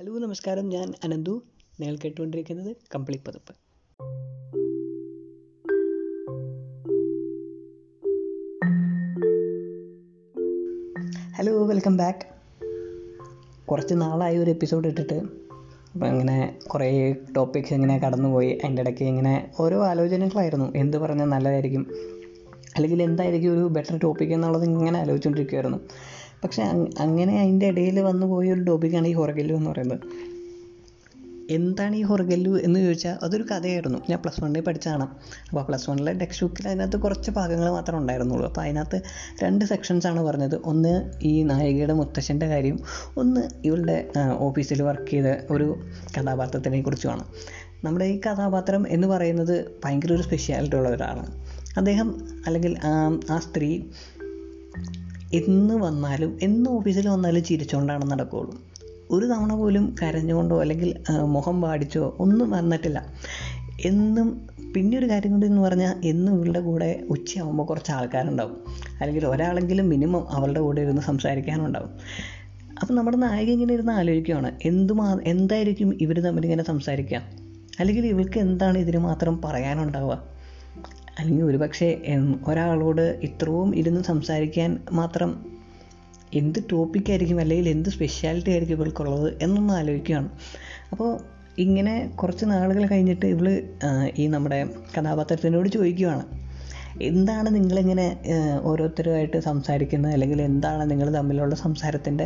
hello നമസ്കാരം ഞാൻ അനന്തു നിങ്ങൾ കേട്ടുകൊണ്ടിരിക്കുന്നത് കമ്പിളി പതിപ്പ് ഹലോ വെൽക്കം ബാക്ക് കുറച്ച് നാളായി ഒരു എപ്പിസോഡ് ഇട്ടിട്ട് അപ്പം ഇങ്ങനെ കുറേ ടോപ്പിക്സ് ഇങ്ങനെ കടന്നുപോയി അതിൻ്റെ ഇടയ്ക്ക് ഇങ്ങനെ ഓരോ ആലോചനകളായിരുന്നു എന്ത് പറഞ്ഞാൽ നല്ലതായിരിക്കും അല്ലെങ്കിൽ എന്തായിരിക്കും ഒരു ബെറ്റർ ടോപ്പിക് എന്നുള്ളത് ഇങ്ങനെ ആലോചിച്ചുകൊണ്ടിരിക്കുമായിരുന്നു പക്ഷേ അങ്ങനെ അതിൻ്റെ ഇടയിൽ വന്നു പോയ ഒരു ടോപ്പിക്കാണ് ഈ ഹൊറഗല്ലു എന്ന് പറയുന്നത് എന്താണ് ഈ ഹൊറഗല്ലു എന്ന് ചോദിച്ചാൽ അതൊരു കഥയായിരുന്നു ഞാൻ പ്ലസ് വണ്ണിൽ പഠിച്ചതാണ് അപ്പോൾ പ്ലസ് വണ്ണിലെ ടെക്സ്റ്റ് ബുക്കിൽ അതിനകത്ത് കുറച്ച് ഭാഗങ്ങൾ മാത്രമേ ഉണ്ടായിരുന്നുള്ളൂ അപ്പോൾ അതിനകത്ത് രണ്ട് സെക്ഷൻസാണ് പറഞ്ഞത് ഒന്ന് ഈ നായികയുടെ മുത്തശ്ശൻ്റെ കാര്യം ഒന്ന് ഇവളുടെ ഓഫീസിൽ വർക്ക് ചെയ്ത ഒരു കഥാപാത്രത്തിനെ കുറിച്ചുമാണ് നമ്മുടെ ഈ കഥാപാത്രം എന്ന് പറയുന്നത് ഭയങ്കര ഒരു സ്പെഷ്യാലിറ്റി ഉള്ള ഒരാളാണ് അദ്ദേഹം അല്ലെങ്കിൽ ആ സ്ത്രീ എന്ന് വന്നാലും എന്ന് ഓഫീസിൽ വന്നാലും ചിരിച്ചുകൊണ്ടാണ് നടക്കുകയുള്ളൂ ഒരു തവണ പോലും കരഞ്ഞുകൊണ്ടോ അല്ലെങ്കിൽ മുഖം പാടിച്ചോ ഒന്നും വന്നിട്ടില്ല എന്നും പിന്നെ ഒരു കാര്യം കൂടി എന്ന് പറഞ്ഞാൽ എന്നും ഇവളുടെ കൂടെ ഉച്ചയാകുമ്പോൾ കുറച്ച് ആൾക്കാരുണ്ടാവും അല്ലെങ്കിൽ ഒരാളെങ്കിലും മിനിമം അവളുടെ കൂടെ ഇരുന്ന് സംസാരിക്കാനുണ്ടാവും അപ്പം നമ്മുടെ നായിക ഇങ്ങനെ ഇരുന്ന് ആലോചിക്കുകയാണ് എന്തുമാ എന്തായിരിക്കും ഇവർ തമ്മിലിങ്ങനെ സംസാരിക്കുക അല്ലെങ്കിൽ ഇവൾക്ക് എന്താണ് ഇതിന് മാത്രം പറയാനുണ്ടാവുക അല്ലെങ്കിൽ ഒരുപക്ഷെ ഒരാളോട് ഇത്രയും ഇരുന്ന് സംസാരിക്കാൻ മാത്രം എന്ത് ടോപ്പിക്കായിരിക്കും അല്ലെങ്കിൽ എന്ത് സ്പെഷ്യാലിറ്റി ആയിരിക്കും ഇവൾക്കുള്ളത് എന്നൊന്ന് ആലോചിക്കുകയാണ് അപ്പോൾ ഇങ്ങനെ കുറച്ച് നാളുകൾ കഴിഞ്ഞിട്ട് ഇവൾ ഈ നമ്മുടെ കഥാപാത്രത്തിനോട് ചോദിക്കുകയാണ് എന്താണ് നിങ്ങളിങ്ങനെ ഓരോരുത്തരുമായിട്ട് സംസാരിക്കുന്നത് അല്ലെങ്കിൽ എന്താണ് നിങ്ങൾ തമ്മിലുള്ള സംസാരത്തിൻ്റെ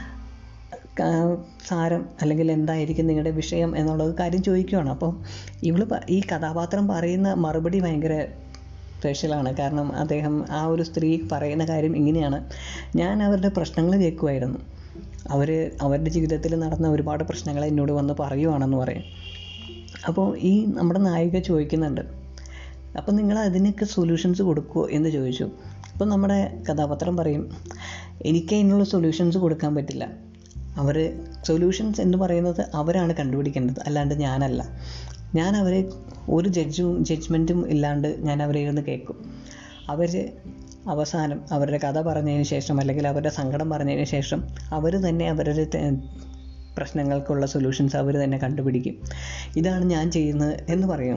സാരം അല്ലെങ്കിൽ എന്തായിരിക്കും നിങ്ങളുടെ വിഷയം എന്നുള്ളത് കാര്യം ചോദിക്കുകയാണ് അപ്പോൾ ഇവൾ ഈ കഥാപാത്രം പറയുന്ന മറുപടി ഭയങ്കര സ്പെഷ്യലാണ് കാരണം അദ്ദേഹം ആ ഒരു സ്ത്രീ പറയുന്ന കാര്യം ഇങ്ങനെയാണ് ഞാൻ അവരുടെ പ്രശ്നങ്ങൾ കേൾക്കുമായിരുന്നു അവർ അവരുടെ ജീവിതത്തിൽ നടന്ന ഒരുപാട് പ്രശ്നങ്ങൾ എന്നോട് വന്ന് പറയുവാണെന്ന് പറയും അപ്പോൾ ഈ നമ്മുടെ നായിക ചോദിക്കുന്നുണ്ട് അപ്പോൾ നിങ്ങൾ അതിനൊക്കെ സൊല്യൂഷൻസ് കൊടുക്കുമോ എന്ന് ചോദിച്ചു അപ്പോൾ നമ്മുടെ കഥാപാത്രം പറയും എനിക്ക് അതിനുള്ള സൊല്യൂഷൻസ് കൊടുക്കാൻ പറ്റില്ല അവർ സൊല്യൂഷൻസ് എന്ന് പറയുന്നത് അവരാണ് കണ്ടുപിടിക്കേണ്ടത് അല്ലാണ്ട് ഞാനല്ല ഞാൻ അവരെ ഒരു ജഡ്ജും ജഡ്ജ്മെൻറ്റും ഇല്ലാണ്ട് ഞാൻ അവരെ ഇരുന്ന് കേൾക്കും അവർ അവസാനം അവരുടെ കഥ പറഞ്ഞതിന് ശേഷം അല്ലെങ്കിൽ അവരുടെ സങ്കടം പറഞ്ഞതിന് ശേഷം അവർ തന്നെ അവരുടെ പ്രശ്നങ്ങൾക്കുള്ള സൊല്യൂഷൻസ് അവർ തന്നെ കണ്ടുപിടിക്കും ഇതാണ് ഞാൻ ചെയ്യുന്നത് എന്ന് പറയും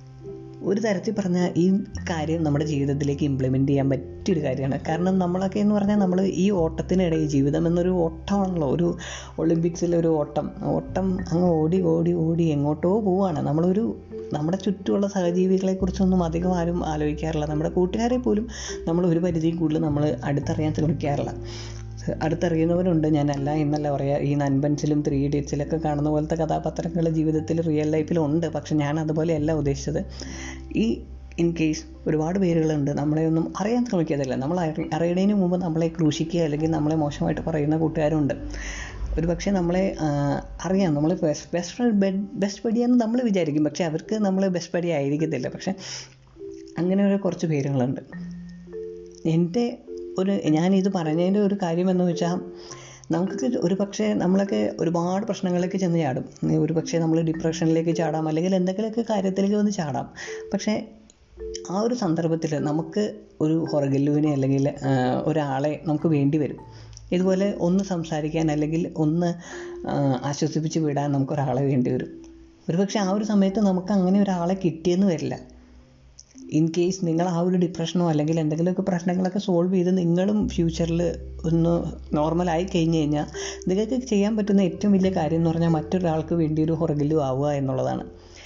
ഒരു തരത്തിൽ പറഞ്ഞാൽ ഈ കാര്യം നമ്മുടെ ജീവിതത്തിലേക്ക് ഇംപ്ലിമെൻറ്റ് ചെയ്യാൻ പറ്റിയൊരു കാര്യമാണ് കാരണം നമ്മളൊക്കെ എന്ന് പറഞ്ഞാൽ നമ്മൾ ഈ ഓട്ടത്തിനിടയിൽ ജീവിതം എന്നൊരു ഓട്ടമാണല്ലോ ഒരു ഒളിമ്പിക്സിലെ ഒരു ഓട്ടം ഓട്ടം അങ്ങ് ഓടി ഓടി ഓടി എങ്ങോട്ടോ പോവുകയാണ് നമ്മളൊരു നമ്മുടെ ചുറ്റുമുള്ള സഹജീവികളെക്കുറിച്ചൊന്നും അധികം ആരും ആലോചിക്കാറില്ല നമ്മുടെ കൂട്ടുകാരെ പോലും നമ്മൾ ഒരു പരിധിയിൽ കൂടുതൽ നമ്മൾ അടുത്തറിയാൻ ശ്രമിക്കാറില്ല അടുത്തറിയുന്നവരുണ്ട് ഞാനല്ല എന്നല്ല പറയുക ഈ നൻപൻസിലും ത്രീ ഇഡിയറ്റ്സിലൊക്കെ കാണുന്ന പോലത്തെ കഥാപാത്രങ്ങൾ ജീവിതത്തിൽ റിയൽ ലൈഫിലുണ്ട് പക്ഷെ ഞാൻ അതുപോലെയല്ല ഉദ്ദേശിച്ചത് ഈ ഇൻ കേസ് ഒരുപാട് പേരുകളുണ്ട് നമ്മളെ ഒന്നും അറിയാൻ ശ്രമിക്കാതില്ല നമ്മൾ അറിയണതിന് മുമ്പ് നമ്മളെ ക്രൂശിക്കുക അല്ലെങ്കിൽ നമ്മളെ മോശമായിട്ട് പറയുന്ന കൂട്ടുകാരുണ്ട് ഒരു പക്ഷേ നമ്മളെ അറിയാം നമ്മൾ ബെസ്റ്റ് ബെസ്റ്റ് ഫ്രണ്ട് ബെസ്റ്റ് പടിയാന്ന് നമ്മൾ വിചാരിക്കും പക്ഷേ അവർക്ക് നമ്മൾ ബെസ്റ്റ് പടി ആയിരിക്കത്തില്ല പക്ഷേ അങ്ങനെ ഒരു കുറച്ച് പേരുകളുണ്ട് എൻ്റെ ഒരു ഞാനിത് പറഞ്ഞതിൻ്റെ ഒരു കാര്യം എന്ന് വെച്ചാൽ നമുക്ക് ഒരു പക്ഷേ നമ്മളൊക്കെ ഒരുപാട് പ്രശ്നങ്ങളിലേക്ക് ചെന്ന് ചാടും ഒരു പക്ഷേ നമ്മൾ ഡിപ്രഷനിലേക്ക് ചാടാം അല്ലെങ്കിൽ എന്തെങ്കിലുമൊക്കെ കാര്യത്തിലേക്ക് വന്ന് ചാടാം പക്ഷേ ആ ഒരു സന്ദർഭത്തിൽ നമുക്ക് ഒരു ഹൊറഗല്ലുവിനെ അല്ലെങ്കിൽ ഒരാളെ നമുക്ക് വേണ്ടി വരും ഇതുപോലെ ഒന്ന് സംസാരിക്കാൻ അല്ലെങ്കിൽ ഒന്ന് ആശ്വസിപ്പിച്ച് വിടാൻ നമുക്കൊരാളെ വേണ്ടി വരും ഒരുപക്ഷെ ആ ഒരു സമയത്ത് നമുക്ക് അങ്ങനെ ഒരാളെ കിട്ടിയെന്ന് വരില്ല ഇൻ കേസ് നിങ്ങൾ ആ ഒരു ഡിപ്രഷനോ അല്ലെങ്കിൽ എന്തെങ്കിലുമൊക്കെ പ്രശ്നങ്ങളൊക്കെ സോൾവ് ചെയ്ത് നിങ്ങളും ഫ്യൂച്ചറിൽ ഒന്ന് നോർമലായി കഴിഞ്ഞ് കഴിഞ്ഞാൽ നിങ്ങൾക്ക് ചെയ്യാൻ പറ്റുന്ന ഏറ്റവും വലിയ കാര്യം എന്ന് പറഞ്ഞാൽ മറ്റൊരാൾക്ക് വേണ്ടി ഒരു ഹൊറഗിലും ആവുക എന്നുള്ളതാണ്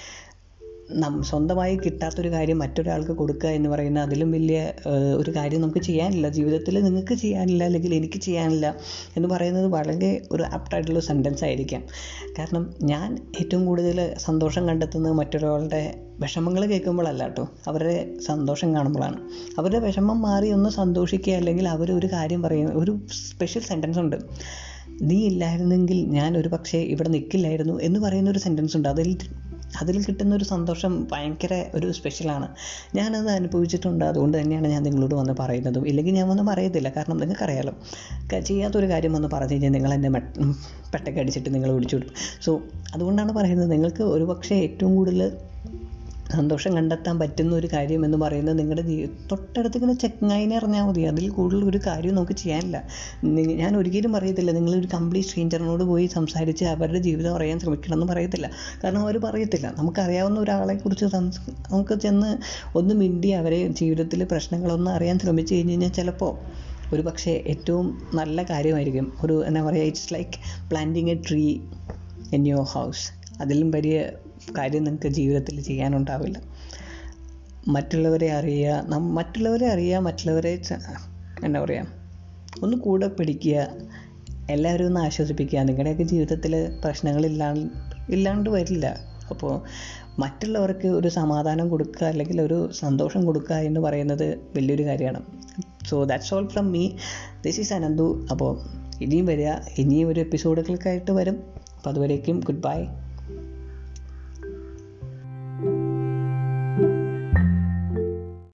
നം സ്വന്തമായി കിട്ടാത്തൊരു കാര്യം മറ്റൊരാൾക്ക് കൊടുക്കുക എന്ന് പറയുന്ന അതിലും വലിയ ഒരു കാര്യം നമുക്ക് ചെയ്യാനില്ല ജീവിതത്തിൽ നിങ്ങൾക്ക് ചെയ്യാനില്ല അല്ലെങ്കിൽ എനിക്ക് ചെയ്യാനില്ല എന്ന് പറയുന്നത് വളരെ ഒരു ആപ്റ്റായിട്ടുള്ള സെൻറ്റൻസ് ആയിരിക്കാം കാരണം ഞാൻ ഏറ്റവും കൂടുതൽ സന്തോഷം കണ്ടെത്തുന്നത് മറ്റൊരാളുടെ വിഷമങ്ങൾ കേൾക്കുമ്പോഴല്ല കേട്ടോ അവരുടെ സന്തോഷം കാണുമ്പോഴാണ് അവരുടെ വിഷമം മാറി ഒന്ന് സന്തോഷിക്കുക അല്ലെങ്കിൽ അവർ ഒരു കാര്യം പറയുന്ന ഒരു സ്പെഷ്യൽ സെൻറ്റൻസ് ഉണ്ട് നീ ഇല്ലായിരുന്നെങ്കിൽ ഞാൻ ഒരു പക്ഷേ ഇവിടെ നിൽക്കില്ലായിരുന്നു എന്ന് പറയുന്ന ഒരു സെൻറ്റൻസ് ഉണ്ട് അതിൽ അതിൽ കിട്ടുന്ന ഒരു സന്തോഷം ഭയങ്കര ഒരു സ്പെഷ്യലാണ് ഞാനത് അനുഭവിച്ചിട്ടുണ്ട് അതുകൊണ്ട് തന്നെയാണ് ഞാൻ നിങ്ങളോട് വന്ന് പറയുന്നതും ഇല്ലെങ്കിൽ ഞാൻ വന്ന് പറയത്തില്ല കാരണം നിങ്ങൾക്കറിയാലോ ചെയ്യാത്തൊരു കാര്യം വന്ന് പറഞ്ഞു കഴിഞ്ഞാൽ നിങ്ങൾ എന്നെ പെട്ടക്കടിച്ചിട്ട് നിങ്ങൾ ഓടിച്ചു വിടും സോ അതുകൊണ്ടാണ് പറയുന്നത് നിങ്ങൾക്ക് ഒരു പക്ഷേ ഏറ്റവും കൂടുതൽ സന്തോഷം കണ്ടെത്താൻ പറ്റുന്ന ഒരു കാര്യം എന്ന് പറയുന്നത് നിങ്ങളുടെ ജീ തൊട്ടടുത്ത് ഇങ്ങനെ ചെങ്ങായിനെ അറിഞ്ഞാൽ മതി അതിൽ കൂടുതൽ ഒരു കാര്യം നമുക്ക് ചെയ്യാനില്ല നി- ഞാൻ ഒരിക്കലും പറയത്തില്ല നിങ്ങളൊരു കംപ്ലീറ്റ് സ്ട്രേഞ്ചറിനോട് പോയി സംസാരിച്ച് അവരുടെ ജീവിതം അറിയാൻ ശ്രമിക്കണം എന്ന് പറയത്തില്ല കാരണം അവർ പറയത്തില്ല നമുക്കറിയാവുന്ന ഒരാളെക്കുറിച്ച് സംസ് നമുക്ക് ചെന്ന് ഒന്ന് മിണ്ടി അവരെ ജീവിതത്തിൽ പ്രശ്നങ്ങളൊന്നും അറിയാൻ ശ്രമിച്ചു കഴിഞ്ഞ് കഴിഞ്ഞാൽ ചിലപ്പോൾ ഒരു പക്ഷേ ഏറ്റവും നല്ല കാര്യമായിരിക്കും ഒരു എന്താ പറയുക it's like planting a tree in your house അതിലും വലിയ കാര്യം നിങ്ങൾക്ക് ജീവിതത്തിൽ ചെയ്യാനുണ്ടാവില്ല മറ്റുള്ളവരെ അറിയുക നം മറ്റുള്ളവരെ അറിയുക മറ്റുള്ളവരെ ച- എന്താ പറയുക ഒന്ന് കൂടെ പിടിക്കുക എല്ലാവരും ഒന്ന് ആശ്വസിപ്പിക്കുക നിങ്ങളുടെയൊക്കെ ജീവിതത്തിൽ പ്രശ്നങ്ങളില്ലാണ്ട് ഇല്ലാണ്ട് വരില്ല അപ്പോൾ മറ്റുള്ളവർക്ക് ഒരു സമാധാനം കൊടുക്കുക അല്ലെങ്കിൽ ഒരു സന്തോഷം കൊടുക്കുക എന്ന് പറയുന്നത് വലിയൊരു കാര്യമാണ് so that's all from me this is Ananthu അപ്പോൾ ഇനിയും വരിക ഇനിയും ഒരു എപ്പിസോഡുകൾക്കായിട്ട് വരും അപ്പോൾ അതുവരേക്കും ഗുഡ് ബൈ